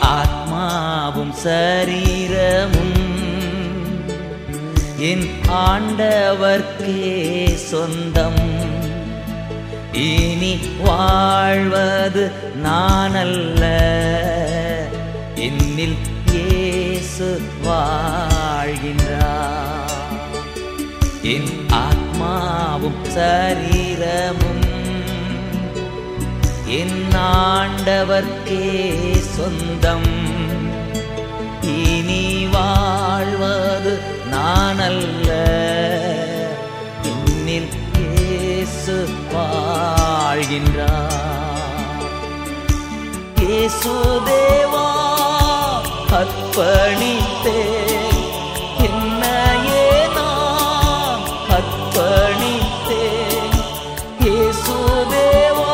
ஆத்மாவும் சரீரமும் என் ஆண்டவர்க்கே சொந்தம் இனி வாழ்வது நானல்ல என்னில் இயேசு வாழ்கின்றார் என் ஆத்மாவும் சரீரமும் என் ஆண்டவர்க்கே சொந்தம் இனி வாழ்வது நானல்ல என்னில் இயேசு வாழ்கின்றார் இயேசு தேவா அர்ப்பணித்தேன் என்னையே நான் அர்ப்பணித்தேன் இயேசு தேவா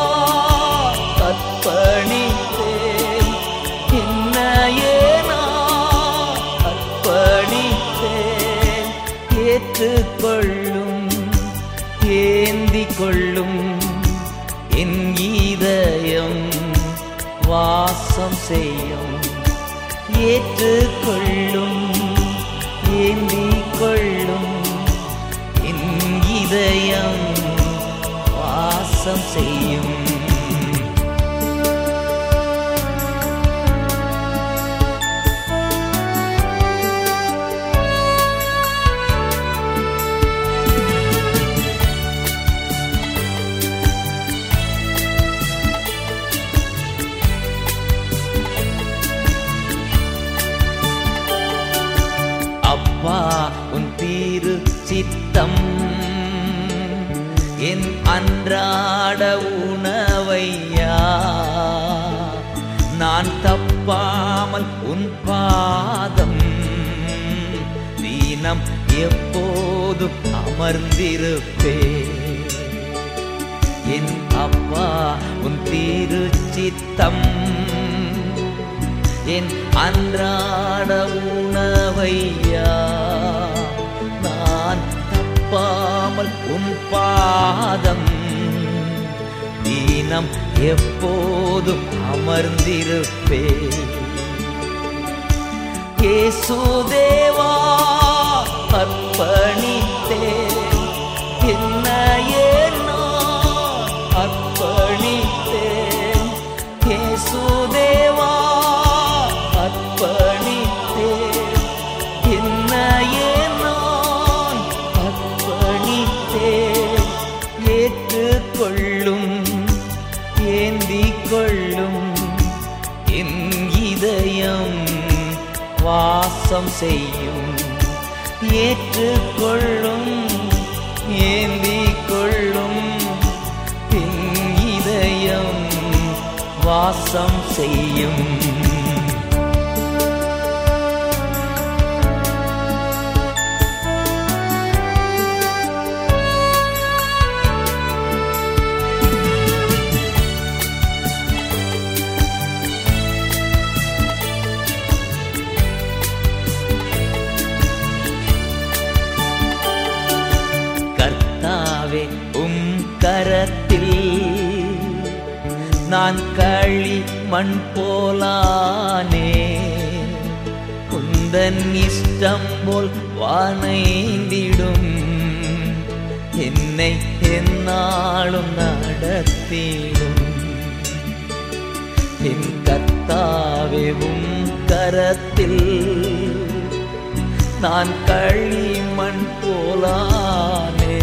அர்ப்பணித்தேன் என்னையே நான் அர்ப்பணித்தேன் ஏற்றுக்கொள்ளும் ஏந்திக் கொள்ளும் என் இதயம் வாசம் செய்யும் ஏற்றுக்கொள்ளும் ஏந்திக் கொள்ளும் என் இதயம் வாசம் செய்யும் அப்பா உன் தீரு சித்தம் என் அன்றாட உணவையா நான் தப்பாமல் உன் பாதம் தீனம் எப்போதும் அமர்ந்திருப்பே என் அப்பா உன் தீரு சித்தம் என் அன்றாட உணவையா நான் தப்பாமல் உன் பாதம் தீனம் எப்போதும் அமர்ந்திருப்பே இயேசுதேவா அர்ப்பணித்தேன் என்னையே நான் அர்ப்பணித்தேன் இயேசுதேவா அர்ப்பணித்தேன் என்னையே நான் அர்ப்பணித்தேன் ஏற்றுக்கொள்ளும் ஏந்திக் கொள்ளும் என் இதயம் வாசம் செய்யும் ஏற்றுக்கொள்ளும் ஏந்திக் கொள்ளும் என் இதயம் வாசம் செய்யும் கர்த்தாவே உம் கரத்தில் நான் களி மண் போலானே குந்தன் இஷ்டம் போல் வானைந்திடும் என்னை என்னாலும் நடத்திடும் என் கர்த்தாவே உம் கரத்தில் நான் களிமண் போலானே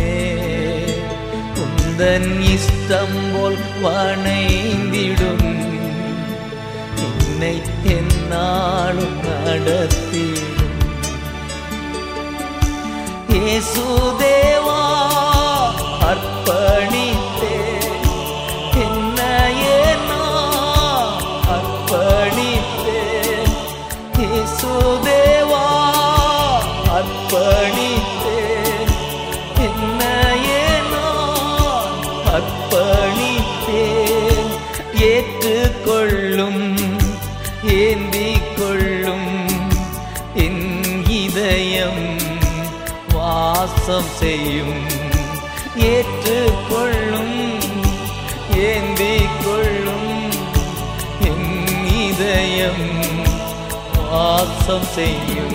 உந்தன் இஷ்டம் போல் வணைந்திடும் என்னை என்னாலும் நடத்திடும் இயேசுதேவா அர்ப்பணித்தேன் என்னையே நான் அர்ப்பணித்தேன் இயேசுதேவா அர்ப்பணித்தேன் என்னையே நான் அர்ப்பணித்தேன் ஏற்றுக்கொள்ளும் ஏந்திக் கொள்ளும் என் இதயம் வாசம் செய்யும் ஏற்றுக்கொள்ளும் ஏந்திக் கொள்ளும் என் இதயம் வாசம் செய்யும்